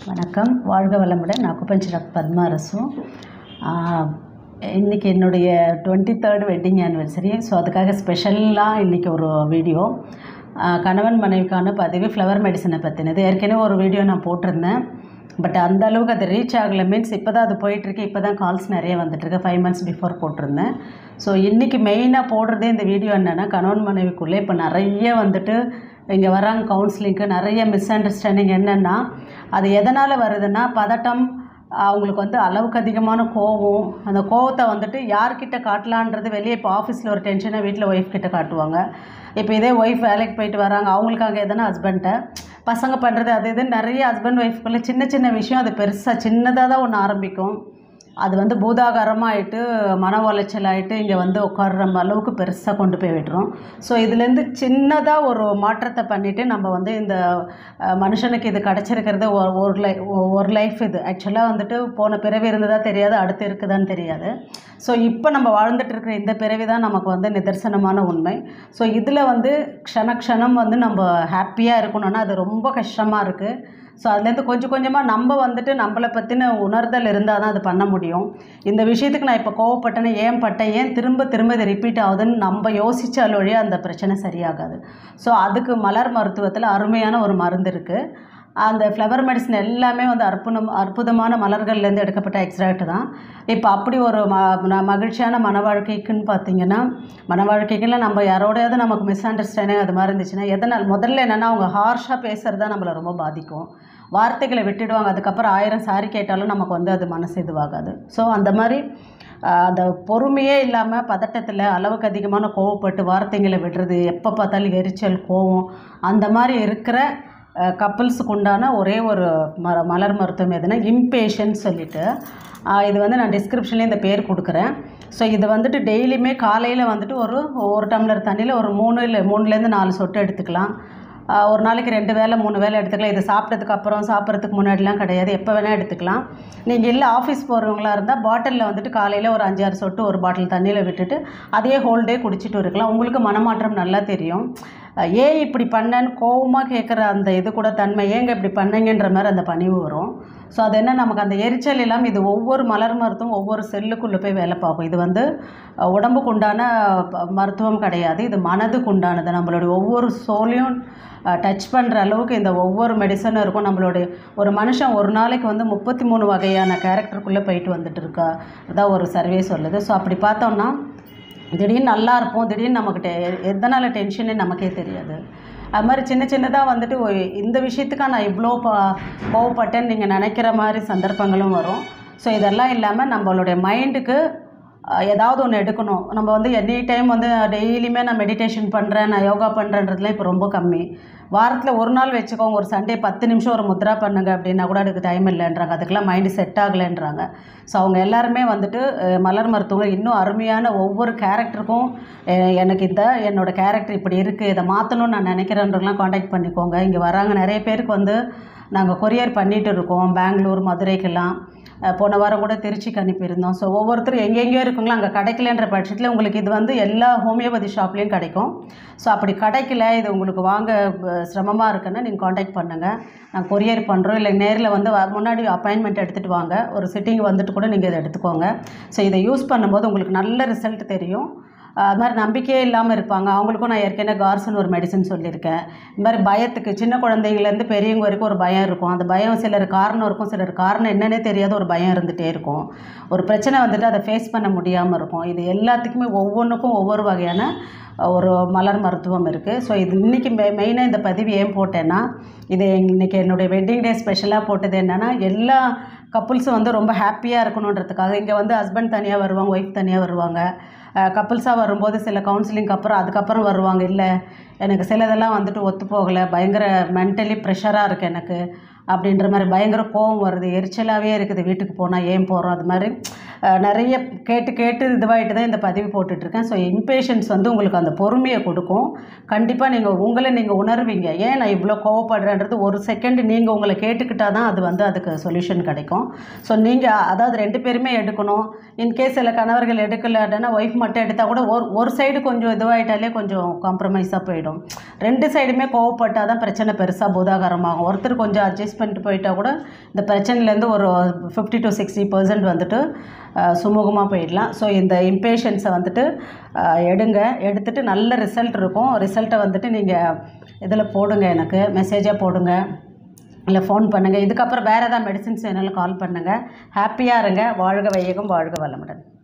வணக்கம் வாழ்க வளமுடன் நான் குப்பஞ்சிரக் பத்மா அரசு இன்றைக்கி என்னுடைய twenty third wedding anniversary so அதுக்காக ஸ்பெஷலாக இன்றைக்கி ஒரு வீடியோ ஆஹ் கணவன் மனைவிக்கான பதிவு ஃப்ளவர் மெடிசனை பற்றினது ஏற்கனவே ஒரு வீடியோ நான் போட்டிருந்தேன் பட் அந்த அளவுக்கு அது ரீச் ஆகலை மீன்ஸ் இப்போ தான் அது போயிட்டுருக்கு இப்போ தான் கால்ஸ் நிறைய வந்துட்டுருக்கு ஃபைவ் மந்த்ஸ் பிஃபோர் போட்டிருந்தேன் ஸோ இன்றைக்கி மெயினாக போடுறதே இந்த வீடியோ என்னென்னா கணவன் மனைவிக்குள்ளே இப்போ நிறைய வந்துட்டு இங்கே வராங்க கவுன்சிலிங்க்கு நிறைய மிஸ் அண்டர்ஸ்டாண்டிங் என்னென்னா அது எதனால் வருதுன்னா பதட்டம் அவங்களுக்கு வந்து அளவுக்கு அதிகமான கோவம் அந்த கோவத்தை வந்துட்டு யார்கிட்ட காட்டலான்றது வெளியே இப்போ ஆஃபீஸில் ஒரு டென்ஷனை வீட்டில் ஒய்ஃப் கிட்ட காட்டுவாங்க இப்போ இதே ஒய்ஃப் வேலைக்கு போயிட்டு வராங்க அவங்களுக்காக எதனா ஹஸ்பண்ட்டை பசங்க பண்ணுறது அது இது நிறைய ஹஸ்பண்ட் ஒய்ஃப்குள்ளே சின்ன சின்ன விஷயம் அது பெருசாக சின்னதாக தான் ஒன்று ஆரம்பிக்கும் அது வந்து பூதாகாரமாக ஆயிட்டு மன உளைச்சல் ஆகிட்டு இங்கே வந்து உட்கார்ற அளவுக்கு பெருசாக கொண்டு போய் விட்டுரும் ஸோ இதுலேருந்து சின்னதாக ஒரு மாற்றத்தை பண்ணிவிட்டு நம்ம வந்து இந்த அஹ், மனுஷனுக்கு இது கிடச்சிருக்கிறது ஒரு ஒரு லை ஒரு லைஃப் இது ஆக்சுவலாக வந்துட்டு போன பிறவி இருந்ததா தெரியாது அடுத்து இருக்குதான்னு தெரியாது ஸோ இப்போ நம்ம வாழ்ந்துட்டு இருக்கிற இந்த பிறவி தான் நமக்கு வந்து நிதர்சனமான உண்மை ஸோ இதில் வந்து க்ஷண க்ஷணம் வந்து நம்ம ஹாப்பியாக இருக்கணும்னா அது ரொம்ப கஷ்டமாக இருக்குது ஸோ அதுலேருந்து கொஞ்சம் கொஞ்சமாக நம்ம வந்துட்டு நம்மளை பற்றின உணர்தல் இருந்தால் தான் அது பண்ண முடியும் இந்த விஷயத்துக்கு நான் இப்போ கோவப்பட்டேன்னு ஏன் பட்டேன் ஏன் திரும்ப திரும்ப இது ரிப்பீட் ஆகுதுன்னு நம்ம யோசிச்சால் ஒழிய அந்த பிரச்சனை சரியாகாது ஸோ அதுக்கு மலர் மருத்துவத்தில் அருமையான ஒரு மருந்து இருக்குது அந்த ஃப்ளவர் மெடிசன் எல்லாமே வந்து அற்புதம் அற்புதமான மலர்கள்லேருந்து எடுக்கப்பட்ட எக்ஸ்ட்ராக்ட் தான் இப்போ அப்படி ஒரு ம ந- மகிழ்ச்சியான மன வாழ்க்கைக்குன்னு பார்த்தீங்கன்னா மன வாழ்க்கைக்குள்ள நம்ம யாரோடையாவது நமக்கு மிஸ் அண்டர்ஸ்டாண்டிங் அது மாதிரி இருந்துச்சுன்னா எதனால் முதல்ல என்னென்னா அவங்க ஹார்ஷாக பேசுகிறது தான் நம்மளை ரொம்ப பாதிக்கும் வார்த்தைகளை விட்டுடுவாங்க அதுக்கப்புறம் ஆயிரம் சாரி கேட்டாலும் நமக்கு வந்து அது மனசு இதுவாகாது ஸோ அந்த மாதிரி ஆஹ், அந்த பொறுமையே இல்லாமல் பதட்டத்தில் அளவுக்கு அதிகமான கோவப்பட்டு வார்த்தைகளை விடுறது எப்போ பார்த்தாலும் எரிச்சல் கோவம் அந்த மாதிரி இருக்கிற கப்புள்ஸுக்கு உண்டான ஒரே ஒரு ம மலர் மருத்துவம் எதுனா இம்பேஷன்ஸ் சொல்லிட்டு ஆஹ் இது வந்து நான் டிஸ்கிரிப்ஷன்லேயே இந்த பேர் கொடுக்குறேன் ஸோ இது வந்துட்டு டெய்லியுமே காலையில் வந்துட்டு ஒரு ஒரு டம்ளர் தண்ணியில் ஒரு மூணு இல்லை மூணுலேருந்து நாலு சொட்டு எடுத்துக்கலாம் ஆஹ் ஒரு நாளைக்கு ரெண்டு வேளை மூணு வேளை எடுத்துக்கலாம் இது சாப்பிட்டதுக்கு அப்புறம் சாப்பிட்றதுக்கு முன்னாடிலாம் கிடையாது எப்போ வேணால் எடுத்துக்கலாம் நீங்கள் இல்லை ஆஃபீஸ் போகிறவங்களா இருந்தால் பாட்டிலில் வந்துட்டு காலையில் ஒரு அஞ்சாறு சொட்டு ஒரு பாட்டில் தண்ணியில் விட்டுட்டு அதையே ஹோல் டே குடிச்சிட்டு இருக்கலாம் உங்களுக்கு மனமாற்றம் நல்லா தெரியும் அஹ் ஏன் இப்படி பண்ணேன்னு கோவமாக கேட்குற அந்த இது கூட தன்மை ஏங்க இப்படி பண்ணீங்கன்ற மாதிரி அந்த பணிவு வரும் ஸோ அது என்ன நமக்கு அந்த எரிச்சல் இல்லாமல் இது ஒவ்வொரு மலர் மருத்துவம் ஒவ்வொரு செல்லுக்குள்ளே போய் வேலை பார்க்கும் இது வந்து அஹ், உடம்புக்கு உண்டான ப- மருத்துவம் கிடையாது இது மனதுக்கு உண்டானது நம்மளுடைய ஒவ்வொரு சோலையும் டச் பண்ணுற அளவுக்கு இந்த ஒவ்வொரு மெடிசனும் இருக்கும் நம்மளுடைய ஒரு மனுஷன் ஒரு நாளைக்கு வந்து முப்பத்தி மூணு வகையான கேரக்டருக்குள்ளே போயிட்டு வந்துட்டு இருக்கா அதான் ஒரு சர்வே சொல்லுது ஸோ அப்படி பார்த்தோம்னா திடீர்னு நல்லா இருப்போம் திடீர்னு நமக்கு டெ எதனால் டென்ஷனே நமக்கே தெரியாது அது மாதிரி சின்ன சின்னதாக வந்துட்டு ஒ- இந்த விஷயத்துக்காக நான் இவ்வளோ பா கோவப்பட்டேன்னு நீங்கள் நினைக்கிற மாதிரி சந்தர்ப்பங்களும் வரும் ஸோ இதெல்லாம் இல்லாமல் நம்மளுடைய மைண்டுக்கு ஏதாவது ஒன்று எடுக்கணும் நம்ம வந்து எனி டைம் வந்து டெய்லியுமே நான் மெடிடேஷன் பண்ணுறேன் நான் யோகா பண்ணுறேன்றதுலாம் இப்போ ரொம்ப கம்மி வாரத்தில் ஒரு நாள் வச்சுக்கோங்க ஒரு சண்டே பத்து நிமிஷம் ஒரு முத்ரா பண்ணுங்க அப்படின்னா கூட அதுக்கு டைம் இல்லைன்றாங்க அதுக்கெல்லாம் மைண்டு செட் ஆகலைன்றாங்க ஸோ அவங்க எல்லாருமே வந்துட்டு அஹ், மலர் மருத்துவங்க இன்னும் அருமையான ஒவ்வொரு கேரக்டருக்கும் எனக்கு இந்த என்னோட கேரக்டர் இப்படி இருக்குது இதை மாற்றணும்னு நான் நினைக்கிறேன்றலாம் காண்டாக்ட் பண்ணிக்கோங்க இங்கே வராங்க நிறைய பேருக்கு வந்து நாங்கள் கொரியர் பண்ணிகிட்டு இருக்கோம் பெங்களூர் மதுரைக்கெல்லாம் அஹ் போன வாரம் கூட திருச்சிக்கு அனுப்பியிருந்தோம் ஸோ ஒவ்வொருத்தரும் எங்கெங்கேயோ இருக்குங்களோ அங்கே கிடைக்கலன்ற பட்சத்தில் உங்களுக்கு இது வந்து எல்லா ஹோமியோபதி ஷாப்லேயும் கிடைக்கும் ஸோ அப்படி கிடைக்கல இது உங்களுக்கு வாங்க சிரமமாக இருக்குன்னா நீங்கள் காண்டாக்ட் பண்ணுங்கள் நான் கொரியர் பண்ணுறோம் இல்லை நேரில் வந்து வ- முன்னாடி அப்பாயின்மெண்ட் எடுத்துகிட்டு வாங்க ஒரு சிட்டிங் வந்துட்டு கூட நீங்கள் இதை எடுத்துக்கோங்க ஸோ இதை யூஸ் பண்ணும்போது உங்களுக்கு நல்ல ரிசல்ட் தெரியும் அது மாதிரி நம்பிக்கையே இல்லாமல் இருப்பாங்க அவங்களுக்கும் நான் ஏற்கனவே கார்சன் ஒரு மெடிசன் சொல்லியிருக்கேன் இந்த மாதிரி பயத்துக்கு சின்ன குழந்தைங்கலேருந்து பெரியவங்க வரைக்கும் ஒரு பயம் இருக்கும் அந்த பயம் சிலர் காரணம் இருக்கும் சிலர் காரணம் என்னன்னே தெரியாத ஒரு பயம் இருந்துகிட்டே இருக்கும் ஒரு பிரச்சனை வந்துட்டு அதை ஃபேஸ் பண்ண முடியாமல் இருக்கும் இது எல்லாத்துக்குமே ஒவ்வொன்றுக்கும் ஒவ்வொரு வகையான ஒரு மலர் மருத்துவம் இருக்குது ஸோ இது இன்றைக்கி மெ மெயினாக இந்த பதிவு ஏன் போட்டேன்னா இது இன்றைக்கி என்னுடைய வெட்டிங் டே ஸ்பெஷலாக போட்டது என்னென்னா எல்லா கப்புள்ஸும் வந்து ரொம்ப ஹாப்பியாக இருக்கணுன்றதுக்காக இங்கே வந்து ஹஸ்பண்ட் தனியாக வருவாங்க ஒய்ஃப் தனியாக வருவாங்க கப்புள்ஸாக வரும்போது சில கவுன்சிலிங்க்கு அப்புறம் அதுக்கப்புறம் வருவாங்க இல்லை எனக்கு சிலதெல்லாம் வந்துட்டு ஒத்து போகலை பயங்கர மென்டலி ப்ரெஷராக இருக்குது எனக்கு அப்படின்ற மாதிரி பயங்கர கோவம் வருது எரிச்சலாகவே இருக்குது வீட்டுக்கு போனால் ஏன் போகிறோம் அது மாதிரி அஹ், நிறைய கேட்டு கேட்டு இதுவாகிட்டு தான் இந்த பதிவு போட்டுட்ருக்கேன் ஸோ இம்பேஷன்ஸ் வந்து உங்களுக்கு அந்த பொறுமையை கொடுக்கும் கண்டிப்பாக நீங்கள் உங்களை நீங்கள் உணர்வீங்க ஏன் நான் இவ்வளோ கோவப்படுறேன்றது ஒரு செகண்ட் நீங்கள் உங்களை கேட்டுக்கிட்டால் தான் அது வந்து அதுக்கு சொல்யூஷன் கிடைக்கும் ஸோ நீங்கள் அதாவது ரெண்டு பேருமே எடுக்கணும் இன்கேஸ் சில கணவர்கள் எடுக்கலன்னா ஒய்ஃப் மட்டும் எடுத்தால் கூட ஒரு ஒரு சைடு கொஞ்சம் இதுவாகிட்டாலே கொஞ்சம் காம்ப்ரமைஸாக போயிடும் ரெண்டு சைடுமே கோவப்பட்டால் தான் பிரச்சனை பெருசாக பூதாகரமாகும் ஒருத்தர் கொஞ்சம் அட்ஜஸ்ட் பண்ணிட்டு போயிட்டா கூட இந்த பிரச்சனையிலேருந்து ஒரு ஃபிஃப்டி டு சிக்ஸ்டி பர்சன்ட் வந்துட்டு சுமூகமாக போயிடலாம் ஸோ இந்த இம்பேஷன்ஸை வந்துட்டு அஹ், எடுங்க எடுத்துட்டு நல்ல ரிசல்ட் இருக்கும் ரிசல்ட்டை வந்துட்டு நீங்கள் இதில் போடுங்க எனக்கு மெசேஜாக போடுங்க இல்லை ஃபோன் பண்ணுங்கள் இதுக்கப்புறம் வேறு ஏதாவது மெடிசின்ஸ் வேணாலும் கால் பண்ணுங்கள் ஹாப்பியாக இருங்க வாழ்க வையகம் வாழ்க வளமுடன்